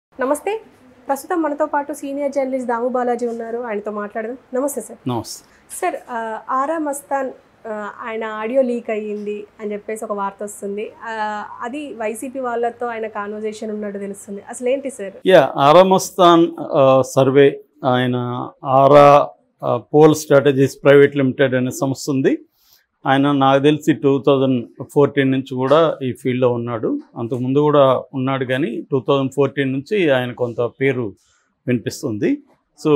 నమస్తే ప్రస్తుతం మనతో పాటు సీనియర్ జర్నలిస్ట్ దాము బాలాజీ ఉన్నారు ఆయనతో మాట్లాడదాం నమస్తే సార్ నమస్తే సార్ ఆ, ఆరా మస్తాన్ ఆ, ఆయన ఆడియో లీక్ అయ్యింది అని చెప్పేసి ఒక వార్త వస్తుంది ఆ, అది వైసీపీ వాళ్ళతో ఆయన కాన్వర్జేషన్ ఉన్నట్టు తెలుస్తుంది అసలు ఏంటి సార్ యా ఆరామస్థాన్ ఆ, సర్వే ఆయన ఆరా ఆ, పోల్ స్ట్రాటజీస్ ప్రైవేట్ లిమిటెడ్ అనే సంస్థ ఉంది ఆయన నాకు తెలిసి టూ థౌజండ్ ఫోర్టీన్ నుంచి కూడా ఈ ఫీల్డ్లో ఉన్నాడు అంతకుముందు కూడా ఉన్నాడు కానీ టూ థౌజండ్ ఫోర్టీన్ నుంచి ఆయన కొంత పేరు వినిపిస్తుంది so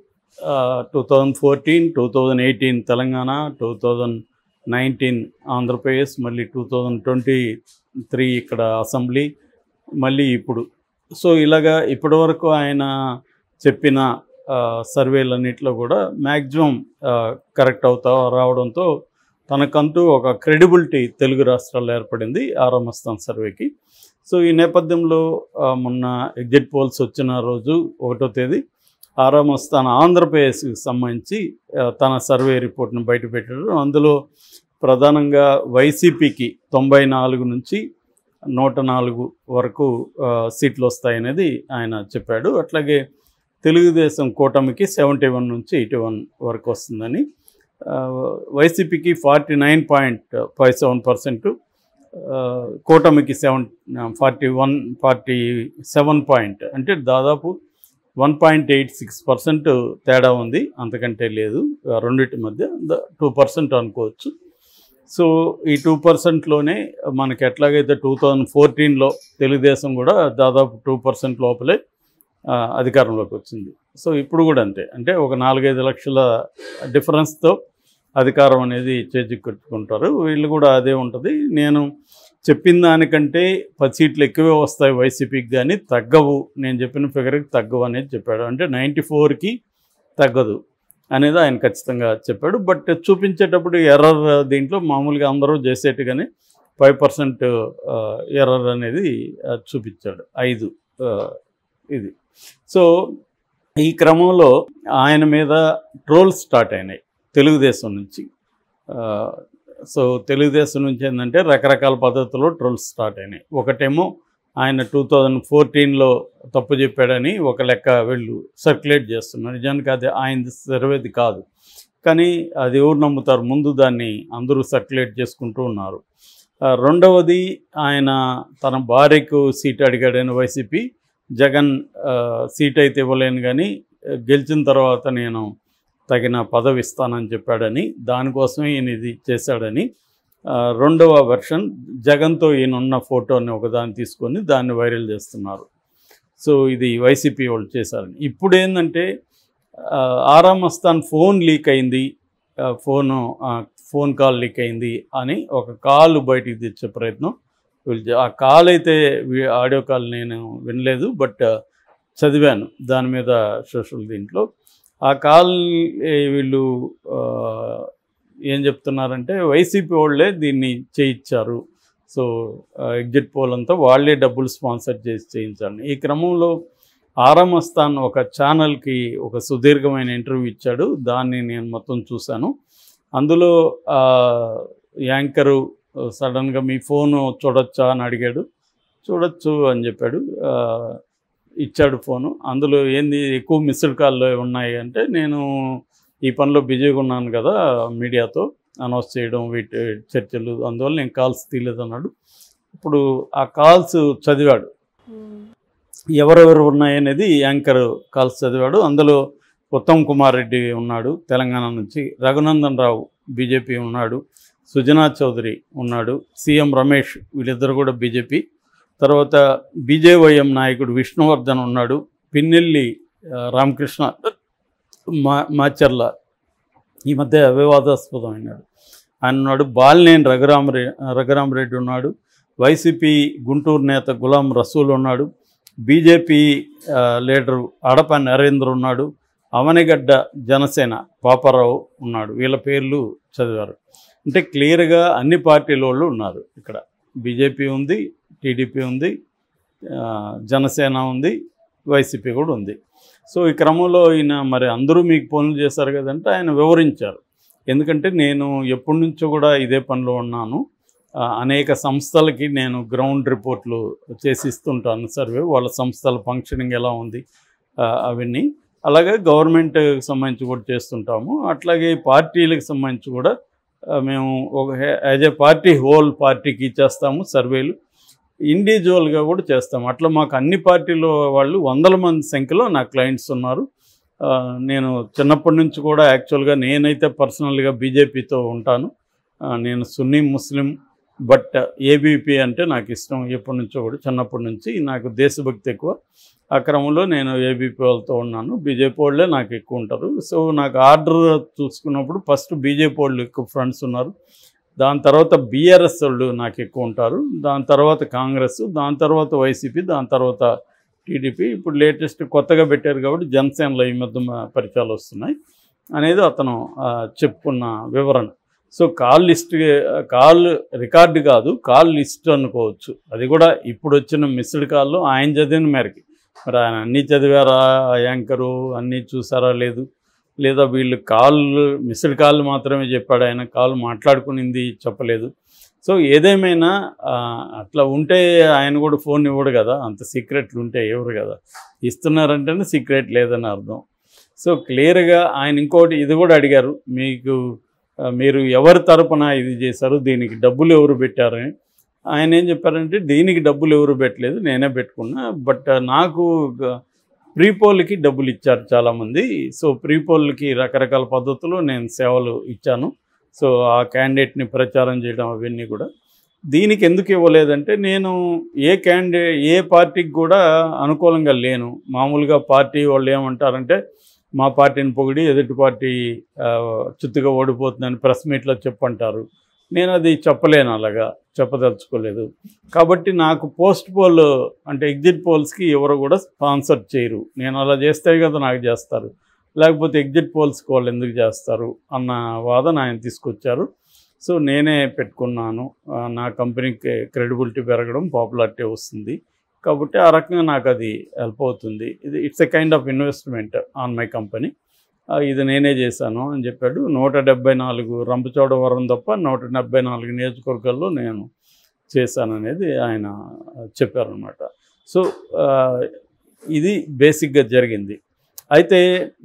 two thousand fourteen two thousand eighteen Telangana two thousand nineteen Andhra Pradesh మళ్ళీ టూ థౌజండ్ ట్వంటీ త్రీ ఇక్కడ అసెంబ్లీ మళ్ళీ ఇప్పుడు సో ఇలాగా ఇప్పటివరకు ఆయన చెప్పిన ఆ, సర్వేలన్నింటిలో కూడా మ్యాక్సిమం కరెక్ట్ అవుతా రావడంతో తనకంటూ ఒక క్రెడిబిలిటీ తెలుగు రాష్ట్రాల్లో ఏర్పడింది ఆరామస్థాన్ సర్వేకి సో ఈ నేపథ్యంలో ఆ, మొన్న ఎగ్జిట్ పోల్స్ వచ్చిన రోజు ఒకటో తేదీ ఆరామస్థాన్ ఆంధ్రప్రదేశ్కి సంబంధించి ఆ, తన సర్వే రిపోర్ట్ను బయటపెట్టాడు అందులో ప్రధానంగా వైసీపీకి తొంభై నాలుగు నుంచి నూట నాలుగు వరకు ఆ, సీట్లు వస్తాయనేది ఆయన చెప్పాడు అట్లాగే తెలుగుదేశం కూటమికి సెవెంటీ వన్ నుంచి ఎయిటీ వన్ వరకు వస్తుందని ఆ, వైసీపీకి forty nine point five seven percent కూటమికి seven forty one forty seven point అంటే దాదాపు one point eight six percent తేడా ఉంది అంతకంటే లేదు ఆ, రెండింటి మధ్య టూ పర్సెంట్ అనుకోవచ్చు సో ఈ టూ పర్సెంట్లోనే మనకి ఎట్లాగైతే టూ థౌజండ్ ఫోర్టీన్లో తెలుగుదేశం కూడా దాదాపు టూ పర్సెంట్ లోపలే ఆ, అధికారంలోకి వచ్చింది సో ఇప్పుడు కూడా అంతే అంటే ఒక నాలుగైదు లక్షల డిఫరెన్స్తో అధికారం అనేది చేజిక్కొట్టుకుంటారు వీళ్ళు కూడా అదే ఉంటుంది నేను చెప్పిన దానికంటే పది సీట్లు ఎక్కువే వస్తాయి వైసీపీకి కానీ తగ్గవు నేను చెప్పిన ఫిగర్కి తగ్గవు అనేది చెప్పాడు అంటే నైంటీ ఫోర్కి తగ్గదు అనేది ఆయన ఖచ్చితంగా చెప్పాడు బట్ చూపించేటప్పుడు ఎర్రర్ దీంట్లో మామూలుగా అందరూ చేసేట్టుగానే ఫైవ్ పర్సెంట్ ఎర్రర్ అనేది ఆ, చూపించాడు ఐదు ఆ, ఇది సో ఈ క్రమంలో ఆయన మీద ట్రోల్స్ స్టార్ట్ అయినాయి తెలుగుదేశం నుంచి ఆ, సో తెలుగుదేశం నుంచి ఏంటంటే రకరకాల పద్ధతుల్లో ట్రోల్స్ స్టార్ట్ అయినాయి ఒకటేమో ఆయన టూ థౌజండ్ ఫోర్టీన్లో తప్పు చెప్పాడని ఒక లెక్క వీళ్ళు సర్క్యులేట్ చేస్తున్నారు నిజానికి అది ఆయన సర్వేది కాదు కానీ అది ఎవరు నమ్ముతారు ముందు దాన్ని అందరూ సర్క్యులేట్ చేసుకుంటూ ఉన్నారు ఆ, రెండవది ఆయన తన భార్యకు సీట్ అడిగాడని వైసీపీ జగన్ ఆ, సీట్ అయితే ఇవ్వలేను కానీ ఆ, గెలిచిన తర్వాత నేను తగిన పదవి ఇస్తానని చెప్పాడని దానికోసమే ఈయన ఇది చేశాడని ఆ, రెండవ వెర్షన్ జగన్తో ఈయన ఉన్న ఫోటోని ఒకదాన్ని తీసుకొని దాన్ని వైరల్ చేస్తున్నారు సో ఇది వైసీపీ వాళ్ళు చేశారని ఇప్పుడు ఏంటంటే ఆ, ఆరామ్ అస్తాన్ ఫోన్ లీక్ అయింది ఆ, ఫోను ఆ, ఫోన్ కాల్ లీక్ అయింది అని ఒక కాల్ బయటికి తెచ్చే ప్రయత్నం వీళ్ళు చే- ఆ కాల్ అయితే వీ- ఆడియో కాల్ నేను వినలేదు బట్ చదివాను దాని మీద సోషల్ దీంట్లో ఆ కాల్ ఏ, వీళ్ళు ఆ, ఏం చెప్తున్నారంటే వైసీపీ వాళ్ళే దీన్ని చేయించారు సో ఎగ్జిట్ పోల్ అంతా వాళ్ళే డబ్బులు స్పాన్సర్ చేసి చేయించారు ఈ క్రమంలో ఆరామస్థాన్ ఒక ఛానల్కి ఒక సుదీర్ఘమైన ఇంటర్వ్యూ ఇచ్చాడు దాన్ని నేను మొత్తం చూశాను అందులో ఆ, యాంకరు సడన్గా మీ ఫోను చూడొచ్చా అని అడిగాడు చూడొచ్చు అని చెప్పాడు ఆ, ఇచ్చాడు ఫోను అందులో ఏంది ఎక్కువ మిస్డ్ కాల్లో ఉన్నాయి అంటే నేను ఈ పనిలో బిజీగా ఉన్నాను కదా మీడియాతో అనౌన్స్ చేయడం వీటి చర్చలు అందువల్ల నేను కాల్స్ తీయలేదు అన్నాడు ఇప్పుడు ఆ కాల్స్ చదివాడు ఎవరెవరు ఉన్నాయనేది యాంకర్ కాల్స్ చదివాడు అందులో ఉత్తమ్ కుమార్ రెడ్డి ఉన్నాడు తెలంగాణ నుంచి రఘునందన్ రావు బీజేపీ ఉన్నాడు సుజనా చౌదరి ఉన్నాడు సీఎం రమేష్ వీళ్ళిద్దరు కూడా బీజేపీ తర్వాత బీజేవైఎం నాయకుడు విష్ణువర్ధన్ ఉన్నాడు పిన్నెల్లి ఆ, రామకృష్ణ మా మాచర్ల ఈ మధ్య వివాదాస్పదమైనాడు ఆయన ఉన్నాడు బాలినేని రఘురామరె రఘురామరెడ్డి ఉన్నాడు వైసీపీ గుంటూరు నేత గులాం రసూల్ ఉన్నాడు బీజేపీ ఆ, లీడరు అడప నరేంద్ర ఉన్నాడు అవనిగడ్డ జనసేన పాపారావు ఉన్నాడు వీళ్ళ పేర్లు చదివారు అంటే క్లియర్గా అన్ని పార్టీల వాళ్ళు ఉన్నారు ఇక్కడ బీజేపీ ఉంది టీడీపీ ఉంది ఆ, జనసేన ఉంది వైసీపీ కూడా ఉంది సో ఈ క్రమంలో ఈయన మరి అందరూ మీకు పనులు చేశారు కదంటే ఆయన వివరించారు ఎందుకంటే నేను ఎప్పటి నుంచో కూడా ఇదే పనిలో ఉన్నాను ఆ, అనేక సంస్థలకి నేను గ్రౌండ్ రిపోర్ట్లు చేసి ఇస్తుంటాను సర్వే వాళ్ళ సంస్థల ఫంక్షనింగ్ ఎలా ఉంది ఆ, అవన్నీ అలాగే గవర్నమెంట్కి సంబంధించి కూడా చేస్తుంటాము అట్లాగే పార్టీలకు సంబంధించి కూడా ఆ, మేము ఒక యాజ్ ఏ పార్టీ హోల్ పార్టీకి ఇచ్చేస్తాము సర్వేలు ఇండివిజువల్గా కూడా చేస్తాము అట్లా మాకు అన్ని పార్టీల వాళ్ళు వందల మంది సంఖ్యలో నా క్లయింట్స్ ఉన్నారు ఆ, నేను చిన్నప్పటి నుంచి కూడా యాక్చువల్గా నేనైతే పర్సనల్గా బీజేపీతో ఉంటాను ఆ, నేను సున్నీ ముస్లిం బట్ ఏబీపీ అంటే నాకు ఇష్టం ఎప్పటి నుంచో కూడా చిన్నప్పటి నుంచి నాకు దేశభక్తి ఎక్కువ ఆ క్రమంలో నేను ఏబీపీ వాళ్ళతో ఉన్నాను బీజేపీ వాళ్ళే నాకు ఎక్కువ ఉంటారు సో నాకు ఆర్డర్ చూసుకున్నప్పుడు ఫస్ట్ బీజేపీ వాళ్ళు ఎక్కువ ఫ్రెండ్స్ ఉన్నారు దాని తర్వాత బీఆర్ఎస్ వాళ్ళు నాకు ఎక్కువ ఉంటారు దాని తర్వాత కాంగ్రెస్ దాని తర్వాత వైసీపీ దాని తర్వాత టీడీపీ ఇప్పుడు లేటెస్ట్ కొత్తగా పెట్టారు కాబట్టి జనసేనలో ఈ మధ్య మా పరిచయాలు వస్తున్నాయి అనేది అతను ఆ, చెప్పుకున్న వివరణ so call list call record కాదు కాల్ లిస్ట్ అనుకోవచ్చు అది కూడా ఇప్పుడు వచ్చిన మిస్డ్ కాల్లో ఆయన చదివిన మేరకి మరి ఆయన అన్నీ చదివారా ఆ యాంకరు అన్నీ చూసారా లేదు లేదా వీళ్ళు కాల్ మిస్డ్ కాల్ మాత్రమే చెప్పాడు ఆయన కాల్ మాట్లాడుకునింది చెప్పలేదు సో ఏదేమైనా ఆ, అట్లా ఉంటే ఆయన కూడా ఫోన్ ఇవ్వడు కదా అంత సీక్రెట్లు ఉంటే ఇవ్వరు కదా ఇస్తున్నారంటేనే సీక్రెట్ లేదని అర్థం సో క్లియర్గా ఆయన ఇంకోటి ఇది కూడా అడిగారు మీకు ఆ, మీరు ఎవరి తరపున ఇది చేశారు దీనికి డబ్బులు ఎవరు పెట్టారని ఆయన ఏం చెప్పారంటే దీనికి డబ్బులు ఎవరు పెట్టలేదు నేనే పెట్టుకున్నా బట్ నాకు ప్రీపోల్కి డబ్బులు ఇచ్చారు చాలామంది సో ప్రీపోల్కి రకరకాల పద్ధతులు నేను సేవలు ఇచ్చాను సో ఆ క్యాండిడేట్ని ప్రచారం చేయడం అవన్నీ కూడా దీనికి ఎందుకు ఇవ్వలేదంటే నేను ఏ క్యాండిడేట్ ఏ పార్టీకి కూడా అనుకూలంగా లేను మామూలుగా పార్టీ వాళ్ళు ఏమంటారంటే మా పార్టీని పొగిడి ఎదుటి పార్టీ ఆ, చిత్తుగా ఓడిపోతుందని ప్రెస్ మీట్లో చెప్పంటారు నేను అది చెప్పలేను అలాగా చెప్పదలుచుకోలేదు కాబట్టి నాకు పోస్ట్ పోల్ అంటే ఎగ్జిట్ పోల్స్కి ఎవరు కూడా స్పాన్సర్ చేయరు నేను అలా చేస్తే కదా నాకు చేస్తారు లేకపోతే ఎగ్జిట్ పోల్స్కి వాళ్ళు ఎందుకు చేస్తారు అన్న వాదన ఆయన తీసుకొచ్చారు సో నేనే పెట్టుకున్నాను ఆ, నా కంపెనీకి క్రెడిబిలిటీ పెరగడం పాపులారిటీ వస్తుంది కాబట్టి ఆ రకంగా నాకు అది హెల్ప్ అవుతుంది ఇది it's a kind of investment on my company ఇది నేనే చేశాను అని చెప్పాడు నూట డెబ్బై నాలుగు రంపచోడవరం తప్ప నూట డెబ్బై నాలుగు నియోజకవర్గాల్లో నేను చేశాను అనేది ఆయన చెప్పారనమాట సో ఆ, ఇది బేసిక్గా జరిగింది అయితే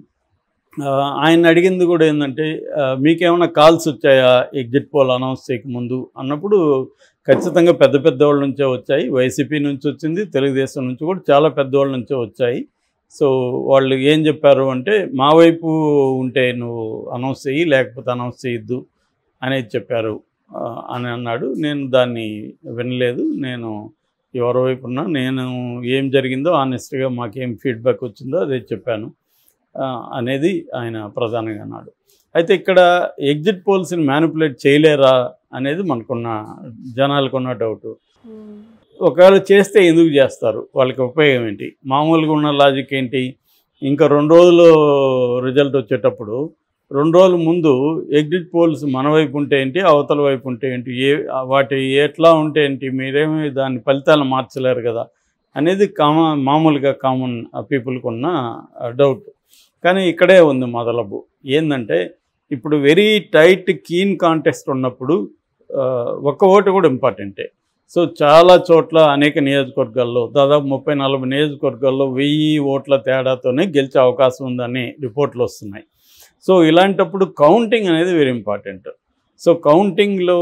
ఆ, ఆయన అడిగింది కూడా ఏంటంటే ఆ, మీకేమైనా కాల్స్ వచ్చాయా ఎగ్జిట్ పోల్ అనౌన్స్ చేయకముందు అన్నప్పుడు ఖచ్చితంగా పెద్ద పెద్దవాళ్ళ నుంచే వచ్చాయి వైసీపీ నుంచి వచ్చింది తెలుగుదేశం నుంచి కూడా చాలా పెద్దవాళ్ళ నుంచే వచ్చాయి సో వాళ్ళు ఏం చెప్పారు అంటే మా వైపు ఉంటే నువ్వు అనౌన్స్ చెయ్యి లేకపోతే అనౌన్స్ చేయొద్దు అనేది చెప్పారు ఆ, అని అన్నాడు నేను దాన్ని వినలేదు నేను ఎవరి వైపు ఉన్నా నేను ఏం జరిగిందో ఆనెస్ట్గా మాకేం ఫీడ్బ్యాక్ వచ్చిందో అదే చెప్పాను ఆ, అనేది ఆయన ప్రధానంగా అన్నాడు అయితే ఇక్కడ ఎగ్జిట్ పోల్స్ని మ్యానిపులేట్ చేయలేరా అనేది మనకున్న జనాలకున్న డౌట్ ఉమ్. ఒకవేళ చేస్తే ఎందుకు చేస్తారు వాళ్ళకి ఉపయోగం ఏంటి మామూలుగా ఉన్న లాజిక్ ఏంటి ఇంకా రెండు రోజులు రిజల్ట్ వచ్చేటప్పుడు రెండు రోజుల ముందు ఎగ్జిట్ పోల్స్ మన వైపు ఉంటే ఏంటి అవతల వైపు ఉంటే ఏంటి ఏ వాటి ఎట్లా ఉంటే ఏంటి మీరేమి దాని ఫలితాలు మార్చలేరు కదా అనేది కామ మామూలుగా కామన్ పీపుల్కి ఉన్న డౌట్ కానీ ఇక్కడే ఉంది మొదలబు ఏంటంటే ఇప్పుడు వెరీ టైట్ కీన్ కాంటెస్ట్ ఉన్నప్పుడు ఆ, ఒక్క ఓటు కూడా ఇంపార్టెంటే సో చాలా చోట్ల అనేక నియోజకవర్గాల్లో దాదాపు ముప్పై నలభై నియోజకవర్గాల్లో వెయ్యి ఓట్ల తేడాతోనే గెలిచే అవకాశం ఉందని రిపోర్ట్లు వస్తున్నాయి సో ఇలాంటప్పుడు కౌంటింగ్ అనేది వెరీ ఇంపార్టెంట్ సో కౌంటింగ్లో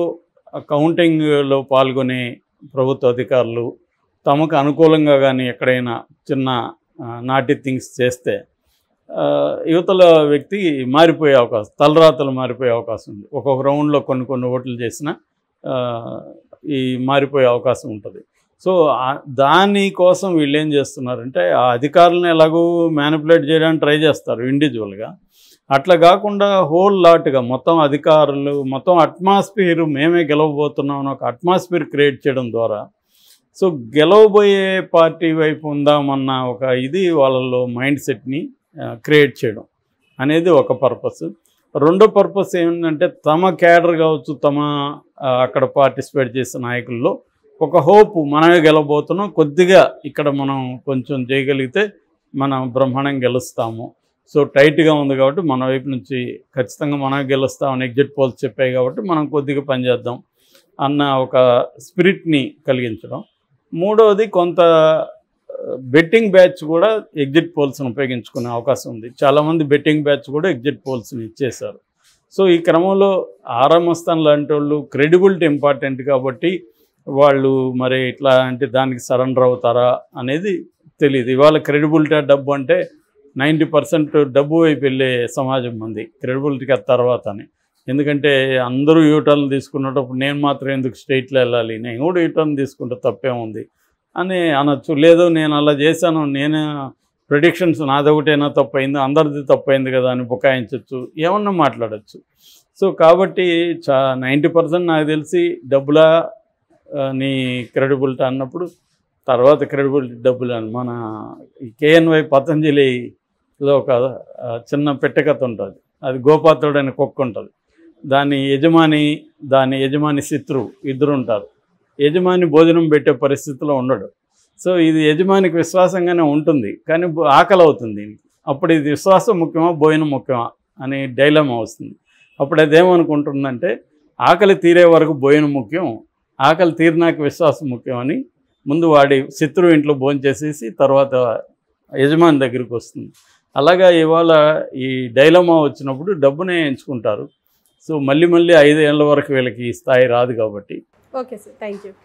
కౌంటింగ్లో పాల్గొనే ప్రభుత్వ అధికారులు తమకు అనుకూలంగా కానీ ఎక్కడైనా చిన్న ఆ, నాటి థింగ్స్ చేస్తే ఆ, యువతల వ్యక్తి మారిపోయే అవకాశం తలరాతలు మారిపోయే అవకాశం ఉంది ఒక్కొక్క రౌండ్లో కొన్ని కొన్ని ఓట్లు చేసినా ఆ, ఈ మారిపోయే అవకాశం ఉంటుంది సో ఆ- దానికోసం వీళ్ళు ఏం చేస్తున్నారంటే ఆ అధికారులను ఎలాగో మ్యానిపులేట్ చేయడానికి ట్రై చేస్తారు ఇండివిజువల్గా అట్లా కాకుండా హోల్ లాట్గా మొత్తం అధికారులు మొత్తం అట్మాస్ఫియర్ మేమే గెలవబోతున్నాం అని ఒక అట్మాస్ఫియర్ క్రియేట్ చేయడం ద్వారా సో గెలవబోయే పార్టీ వైపు ఉందామన్న ఒక ఇది వాళ్ళలో మైండ్ సెట్ని క్రియేట్ చేయడం అనేది ఒక పర్పస్ రెండో పర్పస్ ఏంటంటే తమ క్యాడర్ కావచ్చు తమ ఆ, అక్కడ పార్టిసిపేట్ చేసే నాయకుల్లో ఒక హోప్ మనమే గెలవబోతున్నాం కొద్దిగా ఇక్కడ మనం కొంచెం చేయగలిగితే మనం బ్రహ్మాండం గెలుస్తాము సో టైట్గా ఉంది కాబట్టి మన వైపు నుంచి ఖచ్చితంగా మనం గెలుస్తామని ఎగ్జిట్ పోల్స్ చెప్పాయి కాబట్టి మనం కొద్దిగా పనిచేద్దాం అన్న ఒక స్పిరిట్ని కలిగించడం మూడవది కొంత బెట్టింగ్ బ్యాచ్ కూడా ఎగ్జిట్ పోల్స్ని ఉపయోగించుకునే అవకాశం ఉంది చాలామంది బెట్టింగ్ బ్యాచ్ కూడా ఎగ్జిట్ పోల్స్ని ఇచ్చేశారు సో ఈ క్రమంలో ఆరామస్థాన్ లాంటి వాళ్ళు క్రెడిబిలిటీ ఇంపార్టెంట్ కాబట్టి వాళ్ళు మరి ఇట్లా అంటే దానికి సరెండర్ అవుతారా అనేది తెలియదు ఇవాళ క్రెడిబిలిటీ డబ్బు అంటే నైంటీ పర్సెంట్ డబ్బు వైపు వెళ్ళే సమాజం ఉంది క్రెడిబిలిటీకి తర్వాతనే ఎందుకంటే అందరూ యూటర్న్ తీసుకున్నప్పుడు నేను మాత్రం ఎందుకు స్టేట్లో వెళ్ళాలి నేను కూడా యూటర్న్ తీసుకుంటే తప్పేముంది అని అనొచ్చు లేదు నేను అలా చేశాను నేను ప్రిడిక్షన్స్ నాదొకటైనా తప్పైంది అందరిది తప్పైంది కదా అని బుకాయించవచ్చు ఏమన్నా మాట్లాడచ్చు సో కాబట్టి చా నైంటీ పర్సెంట్ నాకు తెలిసి డబ్బులా ఆ, నీ క్రెడిబిలిటీ అన్నప్పుడు తర్వాత క్రెడిబిలిటీ డబ్బులు అని మన ఈ కేఎన్వై పతంజలిలో ఒక ఆ, చిన్న పెట్టెకథ ఉంటుంది అది గోపాత్రుడు అనే కుక్క ఉంటుంది దాని యజమాని దాని యజమాని శత్రువు ఇద్దరు ఉంటారు యజమాని భోజనం పెట్టే పరిస్థితిలో ఉండడు సో ఇది యజమానికి విశ్వాసంగానే ఉంటుంది కానీ బో- ఆకలి అవుతుంది దీనికి అప్పుడు ఇది విశ్వాసం ముఖ్యమా భోజనం ముఖ్యమా అనే డైలమా వస్తుంది అప్పుడు అదేమనుకుంటుందంటే ఆకలి తీరే వరకు భోజనం ముఖ్యం ఆకలి తీరినాక విశ్వాసం ముఖ్యం అని ముందు వాడి శత్రువు ఇంట్లో భోజనం చేసేసి తర్వాత యజమాని దగ్గరికి వస్తుంది అలాగా ఇవాళ ఈ డైలమా వచ్చినప్పుడు డబ్బునే ఎంచుకుంటారు సో మళ్ళీ మళ్ళీ ఐదేళ్ల వరకు వీళ్ళకి ఈ స్థాయి రాదు కాబట్టి ఓకే సార్ థ్యాంక్ యూ